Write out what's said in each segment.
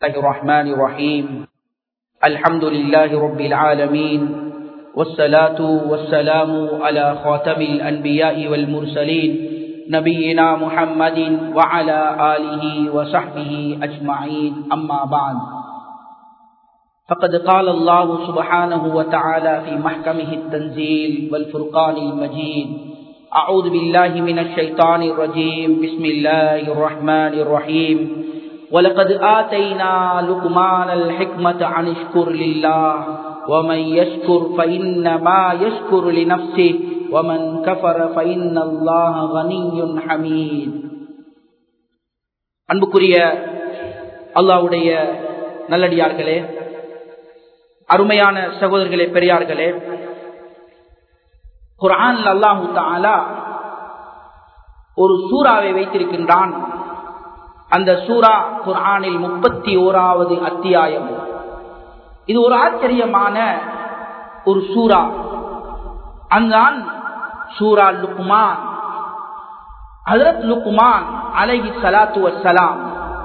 الله الرحمن الرحيم الحمد لله رب العالمين والصلاة والسلام على خاتم الأنبياء والمرسلين نبينا محمد وعلى آله وصحبه أجمعين أما بعد فقد قال الله سبحانه وتعالى في محكمه التنزيل والفرقان المجيد أعوذ بالله من الشيطان الرجيم بسم الله الرحمن الرحيم ولقد آتينا لقمان الحكمة عن اشكر لله ومن يشكر فإنما يشكر لنفسه ومن كفر فإن الله غني حميد அன்புக்குரிய அல்லாவுடைய நல்லடியார்களே அருமையான சகோதரர்களே பெரியார்களே குரான் அல்லாஹு தாலா ஒரு சூறாவை வைத்திருக்கின்றான் அந்த சூரா குரானில் முப்பத்தி ஓராவது அத்தியாயம் இது ஒரு ஆச்சரியமான ஒரு சூரா அந்தான் சூரா லுக்மான் ஹசரத் லுக்மான் அலஹி சலாத்து வசலாம்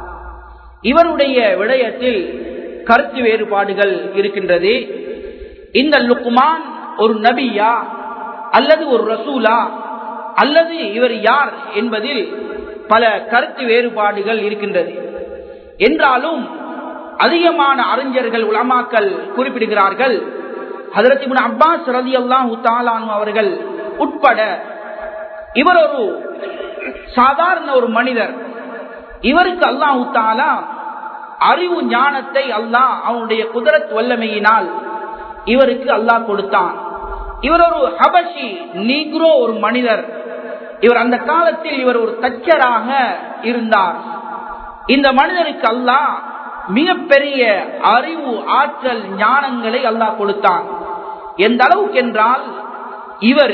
இவருடைய விடயத்தில் கருத்து வேறுபாடுகள் இருக்கின்றது இந்த லுக்மான் ஒரு நபியா அல்லது ஒரு ரசூலா அல்லது இவர் யார் என்பதில் பல கருத்து வேறுபாடுகள் இருக்கின்றது என்றாலும் அதிகமான அறிஞர்கள் உலமாக்கல் குறிப்பிடுகிறார்கள் ஹதரத் அப்பாஸ் ரதி அல்லாஹு தாலானு அவர்கள் உட்பட இவர் ஒரு சாதாரண ஒரு மனிதர் இவருக்கு அல்லாஹு தாலா அறிவு ஞானத்தை அல்லாஹ் அவனுடைய குதிரத் வல்லமையினால் இவருக்கு அல்லாஹ் கொடுத்தான் இவர் ஒரு ஹபஷி நீக்ரோ ஒரு மனிதர் இவர் அந்த காலத்தில் இவர் ஒரு தச்சராக இருந்தார் இந்த மனிதருக்கு அல்லாஹ் மிகப்பெரிய அறிவு ஆற்றல் ஞானங்களை அல்லாஹ் கொடுத்தான் எந்த அளவுக்கு என்றால் இவர்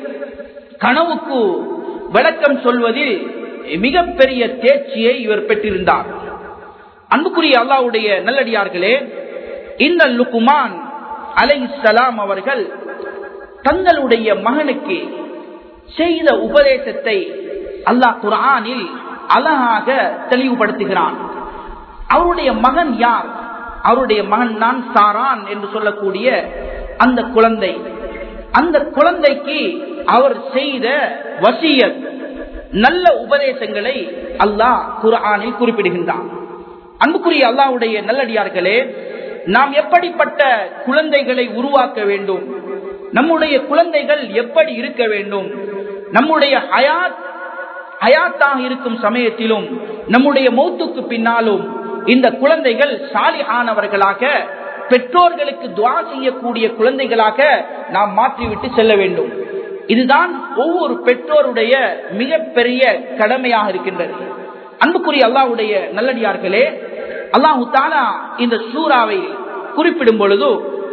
கனவுக்கு விளக்கம் சொல்வதில் மிகப்பெரிய தேர்ச்சியை இவர் பெற்றிருந்தார் அன்புக்குரிய அல்லாவுடைய நல்லடியார்களே இந்த லுக்குமான் அலை சலாம் அவர்கள் தங்களுடைய மகனுக்கு செய்த உபதேசத்தை அல்லாஹ் குரானில் அழகாக தெளிவுபடுத்துகிறான் அவருடைய மகன் யார் அவருடைய மகன் தான் சாரான் என்று சொல்லக்கூடிய அந்த குழந்தை அந்த குழந்தைக்கு அவர் செய்த வசியத் நல்ல உபதேசங்களை அல்லாஹ் குரானில் குறிப்பிடுகின்றான் அன்புக்குரிய அல்லாவுடைய நல்லடியார்களே நாம் எப்படிப்பட்ட குழந்தைகளை உருவாக்க வேண்டும் நம்முடைய குழந்தைகள் எப்படி இருக்க வேண்டும் நம்முடைய ஹயாத் ஹயாத்தாக இருக்கும் சமயத்திலும் நம்முடைய மௌத்துக்கு பின்னாலும் இந்த குழந்தைகள் சாலி ஆனவர்களாக பெற்றோர்களுக்கு துவா செய்யக்கூடிய குழந்தைகளாக நாம் மாற்றிவிட்டு செல்ல வேண்டும் இதுதான் ஒவ்வொரு பெற்றோருடைய மிகப்பெரிய கடமையாக இருக்கின்றது அன்புக்குரிய அல்லாவுடைய நல்லடியார்களே அல்லாஹு தாலா இந்த சூறாவை குறிப்பிடும் பொழுது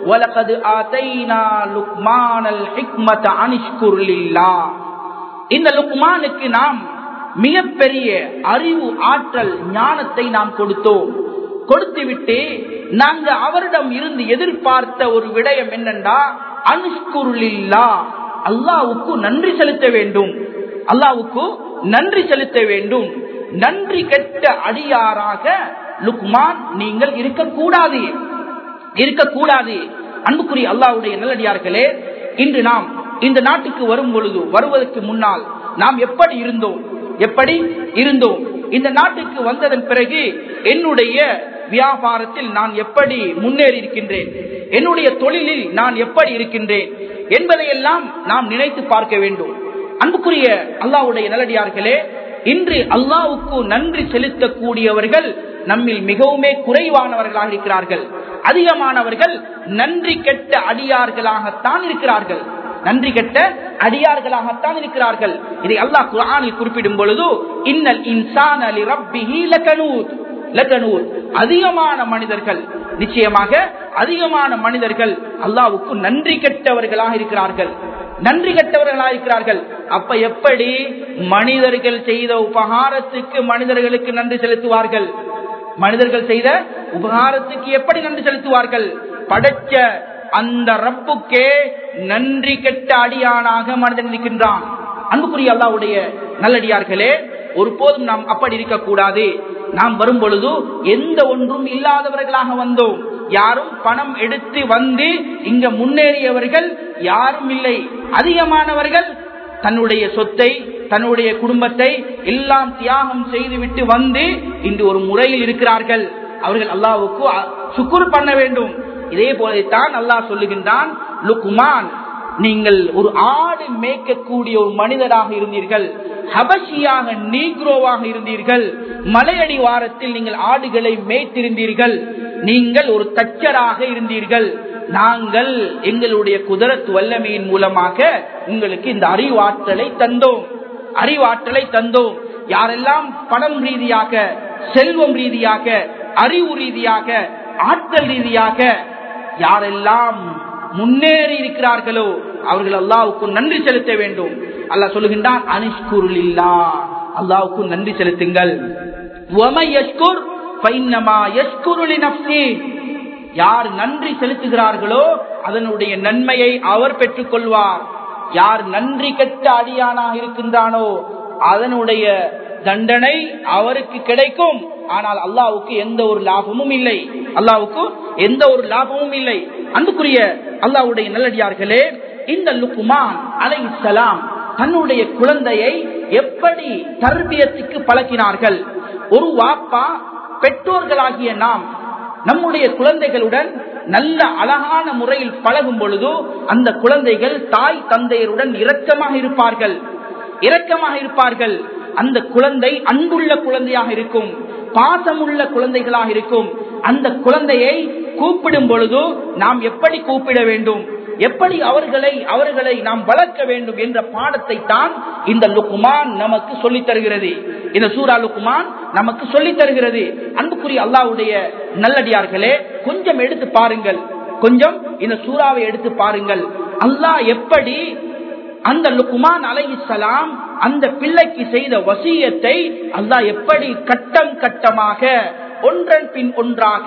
இந்த லுக்மானுக்கு நாம் மிகப்பெரிய அறிவு ஆற்றல் ஞானத்தை நாம் கொடுத்தோம் கொடுத்து விட்டு நாங்க அவரிடம் இருந்து எதிர்பார்த்த ஒரு விடயம் என்னண்டா அனுஷ்குருளில்லா அல்லாவுக்கு நன்றி செலுத்த வேண்டும் அல்லாவுக்கு நன்றி செலுத்த வேண்டும் நன்றி கெட்ட அடியாராக லுக்மான் நீங்கள் இருக்கக்கூடாது இருக்கக்கூடாது அன்புக்குரிய அல்லாவுடைய நல்லடியார்களே இன்று நாம் இந்த நாட்டுக்கு வரும் பொழுது வருவதற்கு முன்னால் நாம் எப்படி இருந்தோம் எப்படி இருந்தோம் இந்த நாட்டுக்கு வந்ததன் பிறகு என்னுடைய வியாபாரத்தில் நான் எப்படி முன்னேறி இருக்கின்றேன் என்னுடைய தொழிலில் நான் எப்படி இருக்கின்றேன் என்பதையெல்லாம் நாம் நினைத்து பார்க்க வேண்டும் அன்புக்குரிய அல்லாவுடைய நல்லடியார்களே இன்று அல்லாவுக்கு நன்றி செலுத்தக்கூடியவர்கள் நம்மில் மிகவுமே குறைவானவர்களாக இருக்கிறார்கள் அதிகமானவர்கள் நன்றி கெட்ட அடியார்களாகத்தான் இருக்கிறார்கள் நன்றி கெட்ட அடியார்களாகத்தான் இருக்கிறார்கள் இதை அல்லாஹ் குரானில் குறிப்பிடும் பொழுது இன்னல் இன்சான் அலி ரப்பிஹி லகனூத் லகனூத் அதிகமான மனிதர்கள் நிச்சயமாக அதிகமான மனிதர்கள் அல்லாவுக்கு நன்றி கெட்டவர்களாக இருக்கிறார்கள் நன்றி கெட்டவர்களாக இருக்கிறார்கள் அப்ப எப்படி மனிதர்கள் செய்த உபகாரத்துக்கு மனிதர்களுக்கு நன்றி செலுத்துவார்கள் மனிதர்கள் செய்த உபகாரத்துக்கு எப்படி நன்றி செலுத்துவார்கள் படைச்ச அந்த ரப்புக்கே நன்றி கெட்ட அடியானாக மனிதன் இருக்கின்றான் அன்புக்குரிய அல்லாவுடைய நல்லடியார்களே ஒருபோதும் நாம் அப்படி இருக்கக்கூடாது நாம் வரும் பொழுது எந்த ஒன்றும் இல்லாதவர்களாக வந்தோம் யாரும் பணம் எடுத்து வந்து இங்க முன்னேறியவர்கள் யாரும் இல்லை அதிகமானவர்கள் தன்னுடைய சொத்தை தன்னுடைய குடும்பத்தை எல்லாம் தியாகம் செய்துவிட்டு வந்து இன்று ஒரு முறையில் இருக்கிறார்கள் அவர்கள் அல்லாவுக்கு சுக்குர் பண்ண வேண்டும் இதே போலத்தான் அல்லாஹ் சொல்லுகின்றான் லுக்மான் நீங்கள் ஒரு ஆடு மேய்க்கக்கூடிய ஒரு மனிதராக இருந்தீர்கள் ஹபஷியாக நீக்ரோவாக இருந்தீர்கள் மலையடி வாரத்தில் நீங்கள் ஆடுகளை மேய்த்திருந்தீர்கள் நீங்கள் ஒரு தச்சராக இருந்தீர்கள் நாங்கள் எங்களுடைய குதிரத்து வல்லமையின் மூலமாக உங்களுக்கு இந்த அறிவாற்றலை தந்தோம் அறிவாற்றலை தந்தோம் யாரெல்லாம் பணம் ரீதியாக செல்வம் ரீதியாக அறிவு ரீதியாக ஆற்றல் ரீதியாக யாரெல்லாம் முன்னேறி இருக்கிறார்களோ அவர்கள் அல்லாவுக்கு நன்றி செலுத்த வேண்டும் அல்லாஹ் சொல்லுகின்றான் அனிஷ்குருள் இல்லா அல்லாவுக்கு நன்றி செலுத்துங்கள் யார் நன்றி செலுத்துகிறார்களோ அதனுடைய நன்மையை அவர் பெற்றுக் கொள்வார் யார் நன்றி கெட்ட அடியானாக இருக்கின்றானோ அதனுடைய தண்டனை அவருக்கு கிடைக்கும் ஆனால் அல்லாவுக்கு எந்த ஒரு லாபமும் இல்லை அல்லாவுக்கு எந்த ஒரு லாபமும் இல்லை அன்புக்குரிய அல்லாவுடைய நல்லடியார்களே இந்த லுக்குமான் அலை இஸ்லாம் தன்னுடைய குழந்தையை எப்படி தர்பியத்துக்கு பழக்கினார்கள் ஒரு வாப்பா பெற்றோர்களாகிய நாம் நம்முடைய குழந்தைகளுடன் நல்ல அழகான முறையில் பழகும் பொழுது அந்த குழந்தைகள் தாய் தந்தையருடன் இரக்கமாக இருப்பார்கள் இரக்கமாக இருப்பார்கள் அந்த குழந்தை அன்புள்ள குழந்தையாக இருக்கும் பாசமுள்ள குழந்தைகளாக இருக்கும் அந்த குழந்தையை கூப்பிடும் பொழுது நாம் எப்படி கூப்பிட வேண்டும் எப்படி அவர்களை அவர்களை நாம் வளர்க்க வேண்டும் என்ற பாடத்தை தான் இந்த லுக்குமான் நமக்கு சொல்லித் தருகிறது இந்த சூரா லுக்குமான் நமக்கு சொல்லித் தருகிறது அன்புக்குரிய அல்லாவுடைய நல்லடியார்களே கொஞ்சம் எடுத்து பாருங்கள் கொஞ்சம் இந்த சூறாவை எடுத்து பாருங்கள் அல்லாஹ் எப்படி அந்த லுக்குமான் அலைஹிஸ்ஸலாம் அந்த பிள்ளைக்கு செய்த வசியத்தை அல்லாஹ் எப்படி கட்டம் கட்டமாக ஒன்றன் பின் ஒன்றாக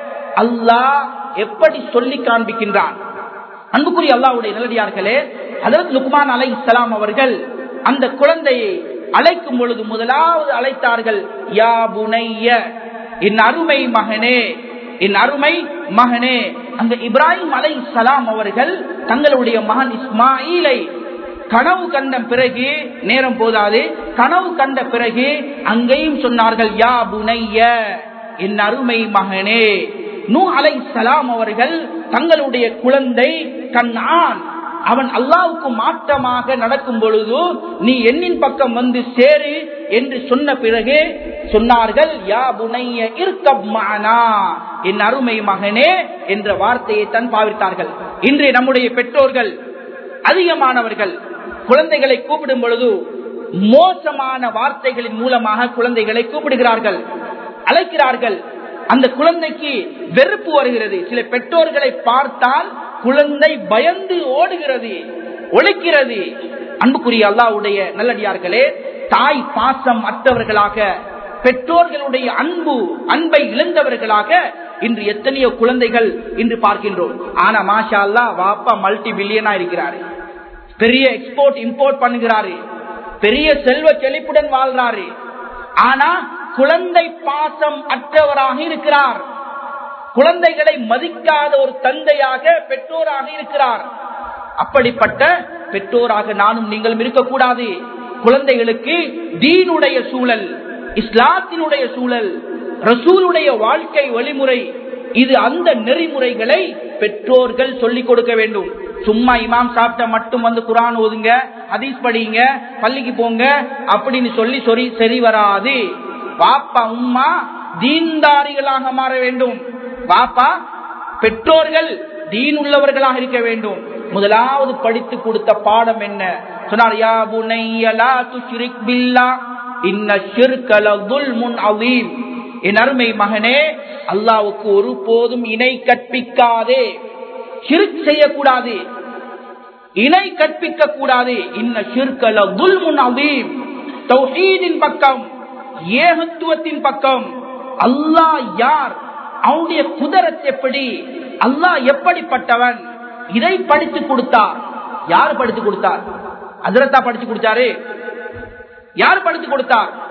அல்லாஹ் எப்படி சொல்லி காண்பிக்கின்றான் அன்புக்குரிய அல்லாவுடைய நல்லடியார்களே அதற்கு லுக்மான் அலை இஸ்லாம் அவர்கள் அந்த குழந்தையை அழைக்கும் பொழுது முதலாவது அழைத்தார்கள் யா புனைய என் அருமை மகனே என் அருமை மகனே அந்த இப்ராஹிம் அலை சலாம் அவர்கள் தங்களுடைய மகன் இஸ்மாயிலை கனவு கண்ட பிறகு நேரம் போதாது கனவு கண்ட பிறகு அங்கேயும் சொன்னார்கள் யா புனைய என் அருமை மகனே நூ அலை சலாம் அவர்கள் தங்களுடைய குழந்தை கண்ணான் அவன் அல்லாவுக்கு மாற்றமாக நடக்கும் பொழுது நீ என்னின் பக்கம் வந்து சேரு என்று சொன்ன பிறகு சொன்னார்கள் யா புனைய இருக்கப்மானா என் அருமை மகனே என்ற வார்த்தையை தன் பாவித்தார்கள் இன்றைய நம்முடைய பெற்றோர்கள் அதிகமானவர்கள் குழந்தைகளை கூப்பிடும் பொழுது மோசமான வார்த்தைகளின் மூலமாக குழந்தைகளை கூப்பிடுகிறார்கள் அழைக்கிறார்கள் அந்த குழந்தைக்கு வெறுப்பு வருகிறது சில பெற்றோர்களை பார்த்தால் குழந்தை பயந்து ஓடுகிறது ஒழிக்கிறது அன்புக்குரிய அல்லாவுடைய நல்லடியார்களே தாய் பாசம் அற்றவர்களாக பெற்றோர்களுடைய அன்பு அன்பை இழந்தவர்களாக இன்று எத்தனையோ குழந்தைகள் இன்று பார்க்கின்றோம் ஆனா மாஷா அல்லா வாப்பா மல்டி பில்லியனா இருக்கிறாரு பெரிய எக்ஸ்போர்ட் இம்போர்ட் பண்ணுகிறாரு பெரிய செல்வ செழிப்புடன் வாழ்றாரு ஆனா குழந்தை பாசம் அற்றவராக இருக்கிறார் குழந்தைகளை மதிக்காத ஒரு தந்தையாக பெற்றோராக இருக்கிறார் அப்படிப்பட்ட பெற்றோராக நானும் நீங்களும் இருக்கக்கூடாது குழந்தைகளுக்கு தீனுடைய சூழல் இஸ்லாத்தினுடைய சூழல் ரசூலுடைய வாழ்க்கை வழிமுறை இது அந்த நெறிமுறைகளை பெற்றோர்கள் சொல்லிக் கொடுக்க வேண்டும் சும்மா இமாம் சாப்பிட்ட மட்டும் வந்து குரான் ஓதுங்க ஹதீஸ் படிங்க பள்ளிக்கு போங்க அப்படின்னு சொல்லி சொல்லி சரி வராது பாப்பா உம்மா தீன்தாரிகளாக மாற வேண்டும் பாப்பா பெற்றோர்கள் தீன் உள்ளவர்களாக இருக்க வேண்டும் முதலாவது படித்து கொடுத்த பாடம் என்ன சொன்னார் யா புனையலா துஷ்ரிக் பில்லா இன்ன ஷிர்கல துல்முன் அவீம் என் அருமை மகனே அல்லாவுக்கு ஒரு போதும் இணை கற்பிக்காதே ஷிர்க் செய்யக்கூடாது இணை கற்பிக்க கூடாது இன்ன ஷிர்கல துல்முன் அவீம் தௌஹீதின் பக்கம் ஏகத்துவத்தின் பக்கம் அல்லாஹ் யார் அவனுடைய குதரத் எப்படி அல்லாஹ் எப்படிப்பட்டவன் இதை படித்து கொடுத்தார் யார் படித்து கொடுத்தார் அதிரத்தா படித்து கொடுத்தாரு யார் படித்து கொடுத்தார்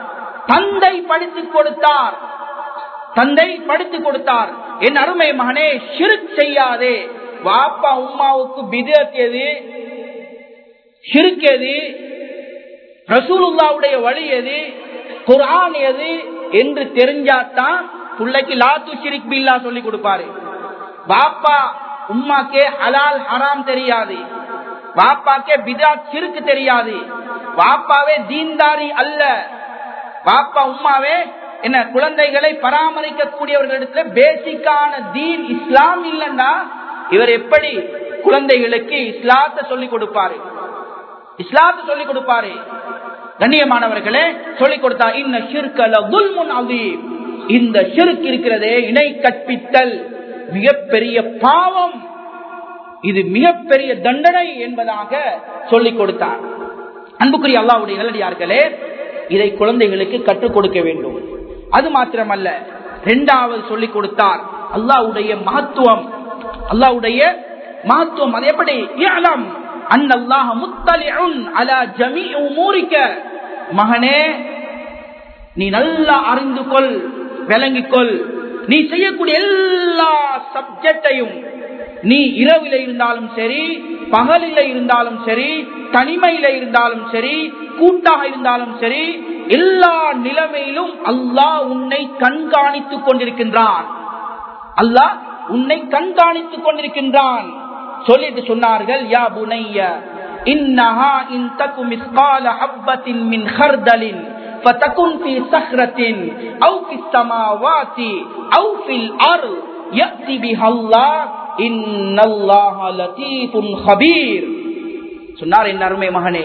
தந்தை படித்துக் கொடுத்தார் தந்தை படித்துக் கொடுத்தார் என் அருமை மகனே ஷிருக் செய்யாதே வாப்பா உம்மாவுக்கு பிதத் எது ஷிருக் எது ரசூலுல்லாவுடைய வழி எது குர்ஆன் எது என்று தெரிஞ்சாதான் பிள்ளைக்கு லாத்து ஷிரிக் பில்லா சொல்லி கொடுப்பாரு பாப்பா உம்மாக்கே ஹலால் ஹராம் தெரியாது பாப்பாக்கே பிதாத் சிறுக்கு தெரியாது பாப்பாவே தீன்தாரி அல்ல பாப்பா உம்மாவே என்ன குழந்தைகளை பராமரிக்கக்கூடியவர்களிடத்துல பேசிக்கான தீன் இஸ்லாம் இல்லைன்னா இவர் எப்படி குழந்தைகளுக்கு இஸ்லாத்தை சொல்லிக் கொடுப்பாரு இஸ்லாத்தை சொல்லிக் கொடுப்பாரு கண்ணியமானவர்களே சொல்லிக் கொடுத்தா இன்ன ஷிர்கல குல்முன் அதீம் இந்த ஷிர்க் இருக்கிறதே இணை கற்பித்தல் மிகப்பெரிய பாவம் இது மிகப்பெரிய தண்டனை என்பதாக சொல்லிக் கொடுத்தார் அன்புக்குரிய அல்லாவுடைய நல்லடியார்களே இதை குழந்தைகளுக்கு கற்றுக் கொடுக்க வேண்டும் அது மாத்திரமல்ல இரண்டாவது சொல்லிக் கொடுத்தார் அல்லாவுடைய மகத்துவம் அல்லாவுடைய மகத்துவம் அது எப்படி இயலம் அன்னல்லாஹ முத்தலிஉன் அலா ஜமீஇ உமூரிக்க மகனே நீ நல்லா அறிந்து கொள் விளங்கிக் கொள் நீ செய்யக்கூடிய எல்லா சப்ஜெக்டையும் நீ இரவில இருந்தாலும் சரி பகலில இருந்தாலும் சரி தனிமையில இருந்தாலும் சரி கூட்டாக இருந்தாலும் சரி எல்லா நிலைமையிலும் அல்லாஹ் உன்னை கண்காணித்துக் கொண்டிருக்கின்றான் அல்லாஹ் உன்னை கண்காணித்துக் கொண்டிருக்கின்றான் சொல்லிட்டு சொன்னார்கள் யா புனைய இன்னஹா இன் தகு மிஸ்கால ஹப்பத்தின் மின் ஹர்தலின் فتكن في صخرة أو في السماوات أو في الأرض يأتي بها الله إن الله لطيف خبير சொன்னார் என் அருமை மகனே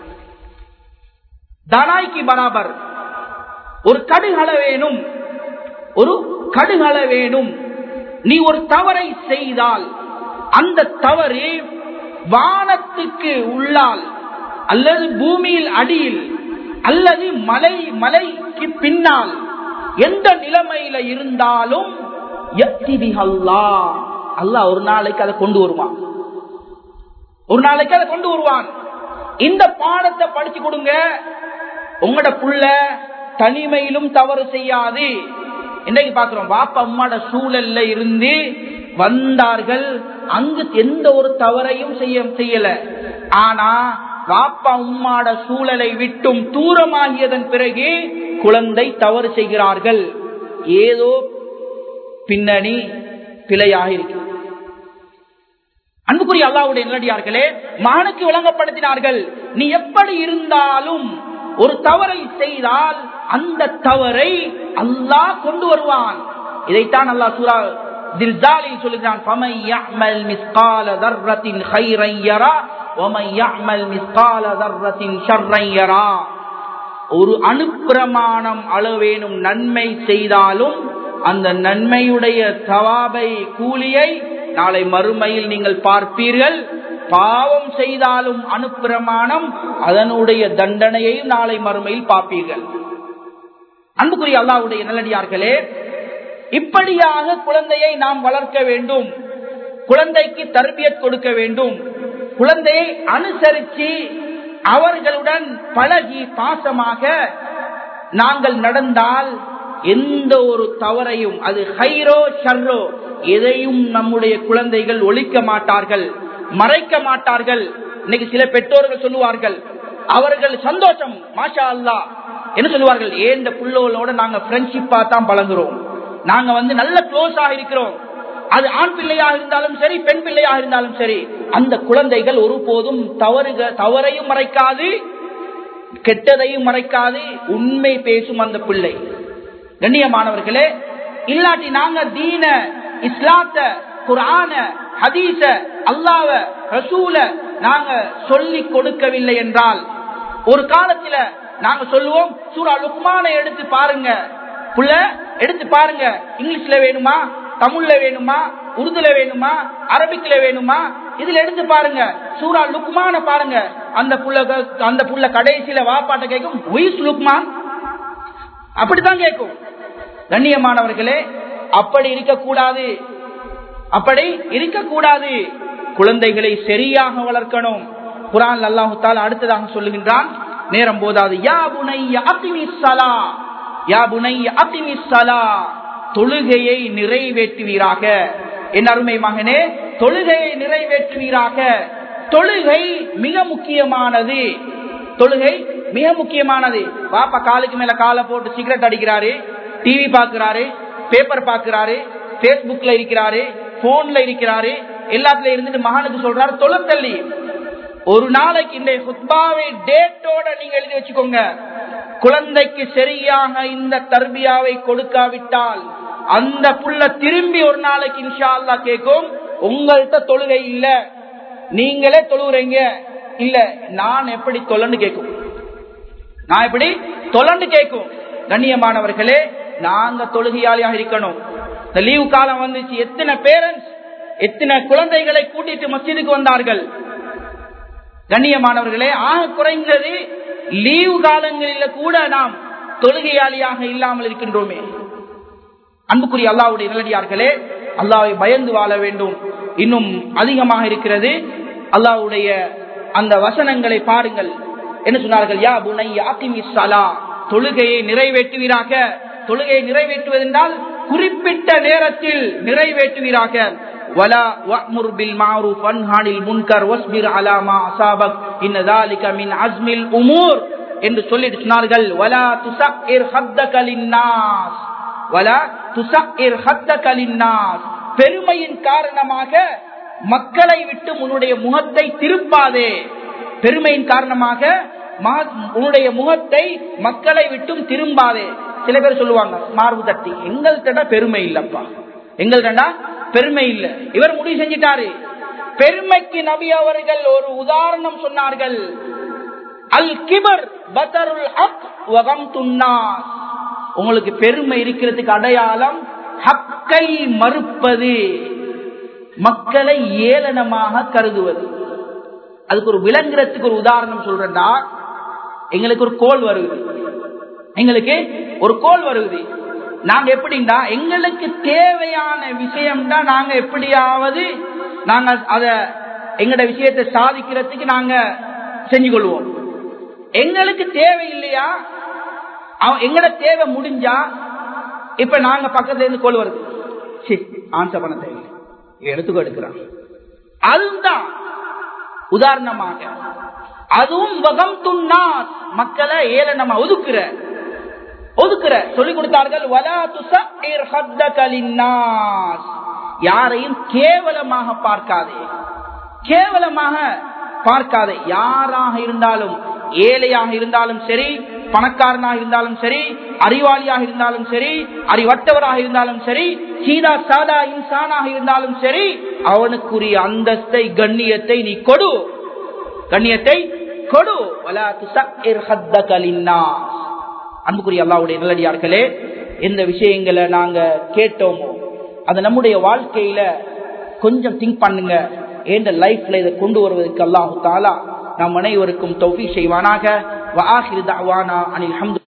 தானாய்க்கு பராபர் ஒரு கடுகள வேணும் ஒரு கடுகள வேணும் நீ ஒரு தவறை செய்தால் அந்த தவறு வானத்துக்கு உள்ளால் அல்லது பூமியில் அடியில் அல்லது மலை மலைக்கு பின்னால் எந்த நிலைமையில இருந்தாலும் அல்லாஹ் ஒரு நாளைக்கு அதை கொண்டு வருவான் ஒரு நாளைக்கு அதை கொண்டு வருவான் இந்த பாடத்தை படிச்சு கொடுங்க உங்களோட புள்ள தனிமையிலும் தவறு செய்யாது இன்னைக்கு பாக்குறோம் பாப்பா அம்மாட சூழல்ல இருந்து வந்தார்கள் அங்கு எந்த ஒரு தவறையும் செய்ய செய்யல ஆனா வாப்பா உம்மாட சூழலை விட்டும் தூரமாகியதன் பிறகு குழந்தை தவறு செய்கிறார்கள் ஏதோ பின்னணி பிழையாக இருக்கு அன்புக்குரிய அல்லாவுடைய நிலடியார்களே மகனுக்கு விளங்கப்படுத்தினார்கள் நீ எப்படி இருந்தாலும் ஒரு தவறை செய்தால் அந்த தவறை அல்லாஹ் கொண்டு வருவான் இதைத்தான் அல்லாஹ் சூரா தில்ஜாலில் சொல்லுகிறான் فَمَن يَعْمَلْ مِثْقَالَ ذَرَّةٍ خَيْرًا يَرَهُ وَمَن يَعْمَلْ مِثْقَالَ ذَرَّةٍ شَرًّا يَرَهُ ஒரு அனுப்பிரமாணம் அளவேனும் நன்மை செய்தாலும் அந்த நன்மையுடைய தவாபை கூலியை நாளை மறுமையில் நீங்கள் பார்ப்பீர்கள் பாவம் செய்தாலும் அனுப்பிரமாணம் அதனுடைய தண்டனையையும் நாளை மறுமையில் பார்ப்பீர்கள் அன்புக்குரிய அல்லாவுடைய நல்லடியார்களே இப்படியாக குழந்தையை நாம் வளர்க்க வேண்டும் குழந்தைக்கு தர்பியத் கொடுக்க வேண்டும் குழந்தையை அனுசரித்து அவர்களுடன் பழகி பாசமாக நாங்கள் நடந்தால் எந்த ஒரு தவறையும் அது ஹைரோ ஷர்ரோ எதையும் நம்முடைய குழந்தைகள் ஒழிக்க மாட்டார்கள் மறைக்க மாட்டார்கள் இன்னைக்கு சில பெற்றோர்கள் சொல்லுவார்கள் அவர்கள் சந்தோஷம் மாஷா அல்லா என்ன சொல்லுவார்கள் ஏந்த புள்ளோட நாங்க ஃப்ரெண்ட்ஷிப்பா தான் பழங்குறோம் நாங்க வந்து நல்ல க்ளோஸாக இருக்கிறோம் அது ஆண் பிள்ளையாக இருந்தாலும் சரி பெண் பிள்ளையாக இருந்தாலும் சரி அந்த குழந்தைகள் ஒருபோதும் தவறுக தவறையும் மறைக்காது கெட்டதையும் மறைக்காது உண்மை பேசும் அந்த பிள்ளை கண்ணியமானவர்களே இல்லாட்டி நாங்க தீன இஸ்லாத்த குரான ஹதீச அல்லாவ ரசூல நாங்க சொல்லி கொடுக்கவில்லை என்றால் ஒரு காலத்துல நாங்க சொல்லுவோம் சூரா லுக்மான எடுத்து பாருங்க புள்ள எடுத்து பாருங்க இங்கிலீஷ்ல வேணுமா தமிழ்ல வேணுமா உருதுல வேணுமா அரபிக்ல வேணுமா இதுல எடுத்து பாருங்க சூரா லுக்மான பாருங்க அந்த புள்ள அந்த புள்ள கடைசியில வாப்பாட்ட கேட்கும் உயிஸ் லுக்மான் அப்படித்தான் கேட்கும் கண்ணியமானவர்களே அப்படி இருக்கக்கூடாது அப்படி இருக்கக்கூடாது குழந்தைகளை சரியாக வளர்க்கணும் குரான் அல்லாஹு தால அடுத்ததாக சொல்லுகின்றான் நேரம் போதாது யா புனைய அத்திமி சலா யா புனைய அத்திமிஸ்ஸலா தொழுகையை நிறைவேற்றுவீராக என் அருமை மகனே தொழுகையை நிறைவேற்றுவீராக தொழுகை மிக முக்கியமானது தொழுகை மிக முக்கியமானது பாப்பா காலுக்கு மேல காலை போட்டு சிகரெட் அடிக்கிறாரு டிவி பாக்குறாரு பேப்பர் பாக்குறாரு பேஸ்புக்ல இருக்கிறாரு போன்ல இருக்கிறாரு எல்லாத்துல இருந்துட்டு மகனுக்கு சொல்றாரு தொழுத்தள்ளி ஒரு நாளைக்கு இந்த ஹுத்பாவை டேட்டோட நீங்க எழுதி வச்சுக்கோங்க குழந்தைக்கு சரியாக இந்த தர்பியாவை கொடுக்காவிட்டால் அந்த புள்ள திரும்பி ஒரு நாளைக்கு இன்ஷா அல்லா கேட்கும் உங்கள்கிட்ட தொழுகை இல்ல நீங்களே தொழுகிறீங்க இல்ல நான் எப்படி தொலன்னு கேட்கும் நான் எப்படி தொலண்டு கேட்கும் கண்ணியமானவர்களே நாங்க தொழுகையாளியாக இருக்கணும் இந்த லீவு காலம் வந்துச்சு எத்தனை பேரண்ட்ஸ் எத்தனை குழந்தைகளை கூட்டிட்டு மஸ்ஜிதுக்கு வந்தார்கள் கண்ணியமானவர்களே ஆக குறைந்தது லீவு காலங்களில் கூட நாம் தொழுகையாளியாக இல்லாமல் இருக்கின்றோமே அன்புக்குரிய அல்லாவுடைய நிலடியார்களே அல்லாவை பயந்து வாழ வேண்டும் இன்னும் அதிகமாக இருக்கிறது அல்லாவுடைய அந்த வசனங்களை பாருங்கள் என்ன சொன்னார்கள் யா புனை சலா தொழுகையை நிறைவேற்றுவீராக தொழுகையை நிறைவேற்றுவதென்றால் குறிப்பிட்ட நேரத்தில் நிறைவேற்றுவீராக ولا وأمر بالمعروف وانه عن المنكر واصبر على ما أصابك إن ذلك من عزم الأمور என்று சொல்லிட்டு சொன்னார்கள் ولا تسعر خدك للناس ولا تسعر خدك للناس பெருமையின் காரணமாக மக்களை விட்டு உன்னுடைய முகத்தை திருப்பாதே பெருமையின் காரணமாக உன்னுடைய முகத்தை மக்களை விட்டும் திரும்பாதே சில பேர் சொல்லுவாங்க மார்பு தட்டி எங்கள்கிட்ட பெருமை இல்லப்பா எங்கள்கிட்ட பெருமை இல்ல இவர் முடிவு செஞ்சிட்டாரு பெருமைக்கு நபி அவர்கள் ஒரு உதாரணம் சொன்னார்கள் அல் கிபர் பதருல் ஹக் வகம் துன்னாஸ் உங்களுக்கு பெருமை இருக்கிறதுக்கு அடையாளம் ஹக்கை மறுப்பது மக்களை ஏளனமாக கருதுவது அதுக்கு ஒரு விளங்குறதுக்கு ஒரு உதாரணம் சொல்றேன்டா எங்களுக்கு ஒரு கோல் வருது எங்களுக்கு ஒரு கோல் வருது நாங்க எப்படின்னா எங்களுக்கு தேவையான விஷயம் தான் நாங்க எப்படியாவது நாங்க அத எங்கட விஷயத்தை சாதிக்கிறதுக்கு நாங்க செஞ்சு கொள்வோம் எங்களுக்கு தேவை இல்லையா எங்கட தேவை முடிஞ்சா இப்ப நாங்க பக்கத்துல இருந்து கோல் வருது ஆன்சர் பண்ண தேவையில்லை எடுத்துக்கோ எடுக்கிறான் அதுதான் உதாரணமாக அதுவும் வகம் துண்ணா மக்களை ஏளனமா ஒதுக்குற ஒதுக்குற சொல்லிக் கொடுத்தார்கள் யாரையும் கேவலமாக பார்க்காதே கேவலமாக பார்க்காதே யாராக இருந்தாலும் ஏழையாக இருந்தாலும் சரி பணக்காரனாக இருந்தாலும் சரி அறிவாளியாக இருந்தாலும் சரி அறிவட்டவராக இருந்தாலும் சரி சீதா சாதா இன்சானாக இருந்தாலும் சரி அவனுக்குரிய அந்தஸ்தை கண்ணியத்தை நீ கொடு கண்ணியத்தை கொடு அன்புக்குரிய அல்லாவுடைய நல்லடியார்களே எந்த விஷயங்களை நாங்க கேட்டோமோ அது நம்முடைய வாழ்க்கையில கொஞ்சம் திங்க் பண்ணுங்க எந்த லைஃப்ல இதை கொண்டு வருவதற்கு அல்லாஹு தாலா நம் அனைவருக்கும் தௌஃபி செய்வானாக வாஹிர் தாவானா அனில்